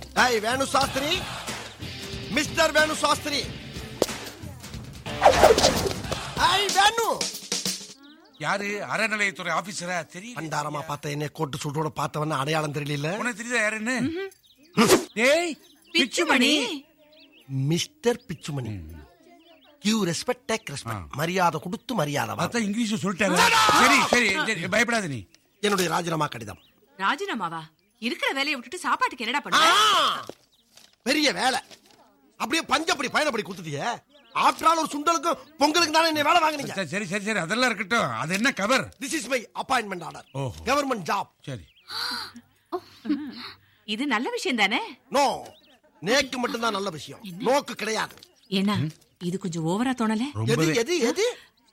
ஏய் வேணு சாஸ்திரி மிஸ்டர் வேணு சாஸ்திரி ஏய் வேணு யாரு அறநிலையத்துறை ஆபீசரா தெரியல பண்டாரமா பார்த்த என்ன கோட்டு சூட்டோட பார்த்தவன அடையாளம் தெரியல உனக்கு தெரியுதா யாருன்னு டேய் Pichumani mister Pichumani give respect take respect மரியாதை கொடுத்து மரியாதை வா. அதான் இங்கிலீஷ் சொல்லிட்டாரு சரி சரி சரி பயப்படாத நீ என்னுடைய ராஜினாமா கடிதம் ராஜினாமாவா இருக்கிற வேலையை விட்டுட்டு சாப்பாட்டுக்கு என்னடா ஆ! பண்ணுவ பெரிய வேலை அப்படியே பஞ்சப்படி பயணப்படி கொடுத்துட்டியே ஆஃப்டர் ஆல் ஒரு சுண்டலுக்கும் பொங்கலுக்கு தானே என்ன வேலை வாங்குனீங்க சரி, சரி சரி சரி அதெல்லாம் இருக்கட்டும் அது என்ன cover this is my appointment order ஓஹோ. கவர்மெண்ட் ஜாப் சரி இது நல்ல விஷயம் தானே நோ நேக்கு மட்டும்தான் நல்ல விஷயம் நோக்கு கிடையாது ஏன்னா இது கொஞ்சம் ஓவரா தோணல எது ரொம்பவே எது எது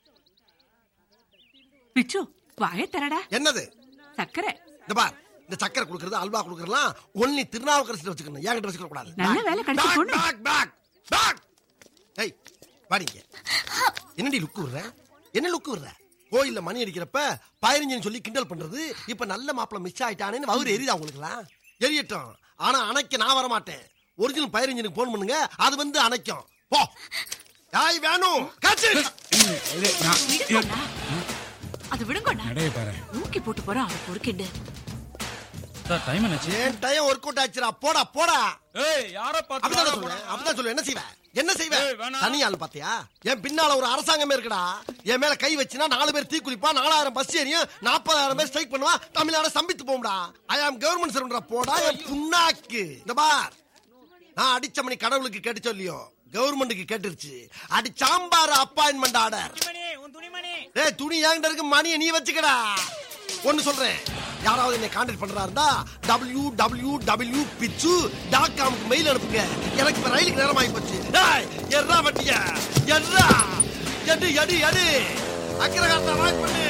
பிச்சு வாய தரடா என்னது சக்கரை இந்த பார் இந்த சக்கரை கொடுக்கறது அல்வா கொடுக்கறதுலாம் ஒன்லி திருநாவுக்கரசில் வச்சுக்கணும் என்கிட்ட வச்சுக்க கூடாது நல்ல வேலை கிடைச்சு Back, போன back, back, back. ஏய் வாடிங்க என்னடி லுக்கு விடுற என்ன லுக்கு விடுற கோயில்ல மணி அடிக்கிறப்ப பதினஞ்சுன்னு சொல்லி கிண்டல் பண்றது இப்ப நல்ல மாப்பிள மிஸ் ஆயிட்டானேன்னு வவுறு எரியுதா உங்களுக்குலாம் எரியட்டும் ஆனா அணைக்க நான் வர மாட்டேன் ஒரிஜினல் பதினஞ்சுக்கு போன் பண்ணுங்க அது வந்து அணைக்கும் போ யாய் வேணும் காச்சு இது, நான்- விடுங்கண்ணா அது விடுங்கண்ணா நடைய பாரு ஊக்கி போட்டு போறான் அவன் பொறுக்கிண்டு சார் டைம் என்னாச்சு ஏன் டயம் ஒர்க் அவுட் ஆச்சுடா போடா போடா ஏய் யார அப்படிதான் சொல்லுவேன் அப்படிதான் சொல்லுவேன் என்ன செய்வேன் என்ன செய்வேன் ஏய், வேணாம். தனி ஆள் பாத்தியா என் பின்னால ஒரு அரசாங்கமே இருக்குடா என் மேல கை வச்சுனா நாலு பேர் தீ குளிப்பான் நாலாயிரம் பஸ் ஏறியும் நாற்பதாயிரம் பேர் ஸ்ட்ரைக் பண்ணுவான் தமிழ்நாடு சம்பித்து போகும்டா ஐ ஆம் கவர்மெண்ட் சர்வன்டா போடா என் புண்ணாக்கு இந்த பார் நான் அடிச்ச மணி கடவுளுக்கு கேட்டு சொல்லியோ கவர்மெண்ட்டுக்கு கேட்டுருச்சு அடி சாம்பார் அப்பாயின்மெண்ட் ஆர்டர் டேய் துணி என்கிட்ட இருக்கு மணியை நீ வச்சுக்கடா ஒன்னு சொல்றேன் யாராவது என்னை கான்டாக்ட் பண்றா இருந்தா W W W Pichu dot காமுக்கு மெயில் அனுப்புங்க எனக்கு இப்ப ரயிலுக்கு நேரம் ஆகி போச்சு டேய் எர்ரா வட்டிய எர்ரா எடு எடு எடு அக்கறை காத்த வாய்ப்பு பண்ணு